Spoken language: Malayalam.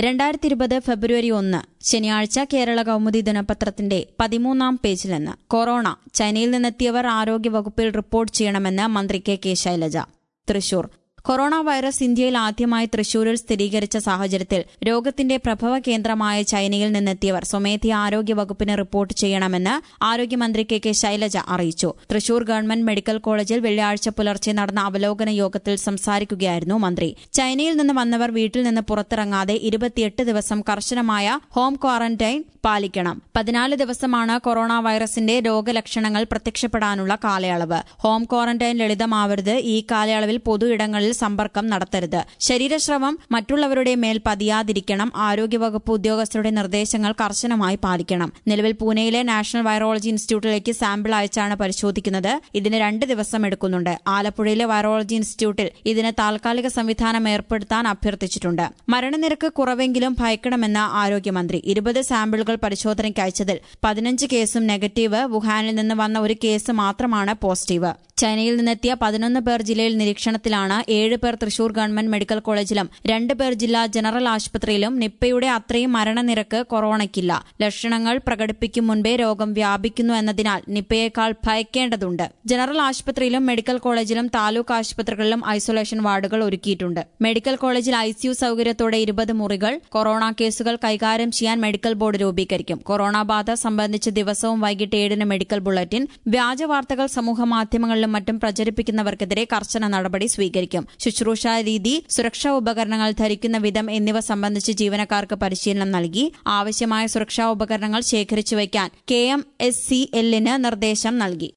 രണ്ടായിരത്തി ഇരുപത് ഫെബ്രുവരി ഒന്ന് ശനിയാഴ്ച കേരള കൗമുദി ദിനപത്രത്തിന്റെ പതിമൂന്നാം പേജിൽ നിന്ന് കൊറോണ ചൈനയിൽ നിന്നെത്തിയവർ ആരോഗ്യവകുപ്പിൽ റിപ്പോർട്ട് ചെയ്യണമെന്ന് മന്ത്രി K K Shailaja Thrissur corona virus ഇന്ത്യയിൽ ആദ്യമായി തൃശൂരിൽ സ്ഥിരീകരിച്ച സാഹചര്യത്തിൽ രോഗത്തിന്റെ പ്രഭവ കേന്ദ്രമായ ചൈനയിൽ നിന്നെത്തിയവർ സ്വമേധയാ ആരോഗ്യവകുപ്പിന് റിപ്പോർട്ട് ചെയ്യണമെന്ന് ആരോഗ്യമന്ത്രി കെ കെ ശൈലജ അറിയിച്ചു തൃശൂർ ഗവൺമെന്റ് മെഡിക്കൽ കോളേജിൽ വെള്ളിയാഴ്ച പുലർച്ചെ നടന്ന അവലോകന യോഗത്തിൽ സംസാരിക്കുകയായിരുന്നു മന്ത്രി ചൈനയിൽ നിന്ന് വന്നവർ വീട്ടിൽ നിന്ന് പുറത്തിറങ്ങാതെ ഇരുപത്തിയെട്ട് ദിവസം കർശനമായ ഹോം ക്വാറന്റൈൻ പാലിക്കണം പതിനാല് ദിവസമാണ് കൊറോണ വൈറസിന്റെ രോഗലക്ഷണങ്ങൾ പ്രത്യക്ഷപ്പെടാനുള്ള കാലയളവ് ഹോം ക്വാറന്റൈൻ ലളിതമാവരുത് ഈ കാലയളവിൽ പൊതു ഇടങ്ങളിൽ സമ്പർക്കം നടത്തരുത് ശരീരസ്രവം മറ്റുള്ളവരുടെ മേൽ പതിയാതിരിക്കണം ആരോഗ്യവകുപ്പ് ഉദ്യോഗസ്ഥരുടെ നിർദ്ദേശങ്ങൾ കർശനമായി പാലിക്കണം നിലവിൽ പൂനെയിലെ നാഷണൽ വൈറോളജി ഇൻസ്റ്റിറ്റ്യൂട്ടിലേക്ക് സാമ്പിൾ അയച്ചാണ് പരിശോധിക്കുന്നത് ഇതിന് രണ്ട് ദിവസം എടുക്കുന്നുണ്ട് ആലപ്പുഴയിലെ വൈറോളജി ഇൻസ്റ്റിറ്റ്യൂട്ടിൽ ഇതിന് താൽക്കാലിക സംവിധാനം ഏർപ്പെടുത്താൻ അഭ്യർത്ഥിച്ചിട്ടുണ്ട് മരണനിരക്ക് കുറവെങ്കിലും ഭയക്കണമെന്ന് ആരോഗ്യമന്ത്രി ഇരുപത് സാമ്പിളുകൾ പരിശോധനയ്ക്ക് അയച്ചതിൽ പതിനഞ്ച് കേസും നെഗറ്റീവ് വുഹാനിൽ നിന്ന് വന്ന ഒരു കേസ് മാത്രമാണ് പോസിറ്റീവ് ചൈനയിൽ നിന്നെത്തിയ പതിനൊന്ന് പേർ ജില്ലയിൽ നിരീക്ഷണത്തിലാണ് ഏഴ് പേർ തൃശൂർ ഗവൺമെന്റ് മെഡിക്കൽ കോളേജിലും രണ്ട് പേർ ജില്ലാ ജനറൽ ആശുപത്രിയിലും നിപ്പയുടെ അത്രയും മരണനിരക്ക് കൊറോണയ്ക്കില്ല ലക്ഷണങ്ങൾ പ്രകടിപ്പിക്കും മുൻപേ രോഗം വ്യാപിക്കുന്നു എന്നതിനാൽ നിപ്പയേക്കാൾ ഭയക്കേണ്ടതുണ്ട് ജനറൽ ആശുപത്രിയിലും മെഡിക്കൽ കോളേജിലും താലൂക്ക് ആശുപത്രികളിലും ഐസൊലേഷൻ വാർഡുകൾ ഒരുക്കിയിട്ടുണ്ട് മെഡിക്കൽ കോളേജിൽ ഐസിയു സൌകര്യത്തോടെ ഇരുപത് മുറികൾ കൊറോണ കേസുകൾ കൈകാര്യം ചെയ്യാൻ മെഡിക്കൽ ബോർഡ് രൂപീകരിക്കും കൊറോണ ബാധ സംബന്ധിച്ച് ദിവസവും വൈകിട്ട് ഏഴിന് മെഡിക്കൽ ബുള്ളറ്റിൻ വ്യാജ വാർത്തകൾ സമൂഹമാധ്യമങ്ങളിലും മറ്റും പ്രചരിപ്പിക്കുന്നവർക്കെതിരെ കർശന നടപടി സ്വീകരിക്കും ശുശ്രൂഷ രീതി സുരക്ഷാ ഉപകരണങ്ങൾ ധരിക്കുന്ന വിധം എന്നിവ സംബന്ധിച്ച് ജീവനക്കാർക്ക് പരിശീലനം നൽകി ആവശ്യമായ സുരക്ഷാ ഉപകരണങ്ങൾ ശേഖരിച്ചു വയ്ക്കാൻ കെ എം എസ് സി എല്ലിന് നിർദ്ദേശം നൽകി